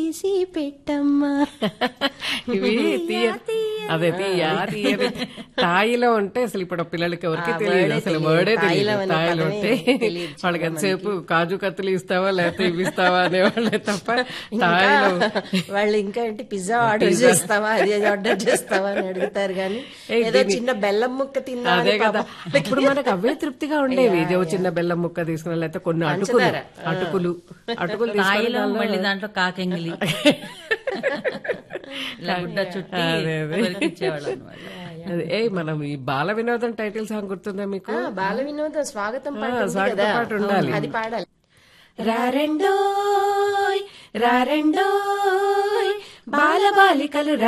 తీసి పెట్టమ్మా ఇవి తీయ అదే తీయ తీయని తాయిలో ఉంటే అసలు ఇప్పుడు పిల్లలకి ఎవరికి ఆ తెలియదు word ఏ అసలు తెలియదు. వర్డే తాయిలం తెలియదు అనే తాయిలో పదమే ఉంటే తెలియదు వాళ్ళకి ఎంతసేపు కాజు కత్తులు ఇస్తావా లేకపోతే ఇవి ఇస్తావా అనేవాళ్ళే తప్ప తాయిలో వాళ్ళు ఇంకా ఏంటి పిజ్జా ఆర్డర్ చేస్తావా అది అది ఆర్డర్ చేస్తావా అని అడుగుతారు కానీ ఏయ్, ఏదో దీన్ని- చిన్న బెల్లం ముక్క తిందా అదే కదా ఇప్పుడు మనకు అవే తృప్తిగా ఉండేవి ఇదే ఓ చిన్న బెల్లం ముక్క తీసుకున్నా లేకపోతే కొన్ని అటుకులు పంచదార. అటుకులు అటుకులు తీసుకొని తాయిలో దానిలో- మళ్ళీ దాంట్లో కాకెంగిలి ఇలా గుడ్డ చుట్టి అదే, అదే. ఎవరికి ఇచ్చేవాళ్ళం అన్నమాట. అదే, ఏయ్ మనం ఈ బాల వినోదం టైటిల్ సాంగ్ గుర్తుందా మీకు బాల వినోదం స్వాగతం పాట ఆ, ఉంది స్వాగతం కదా పాట ఉండాలి. అది పాడాలి రారెండోయ్ రారెండోయ్ బాల బాలికలు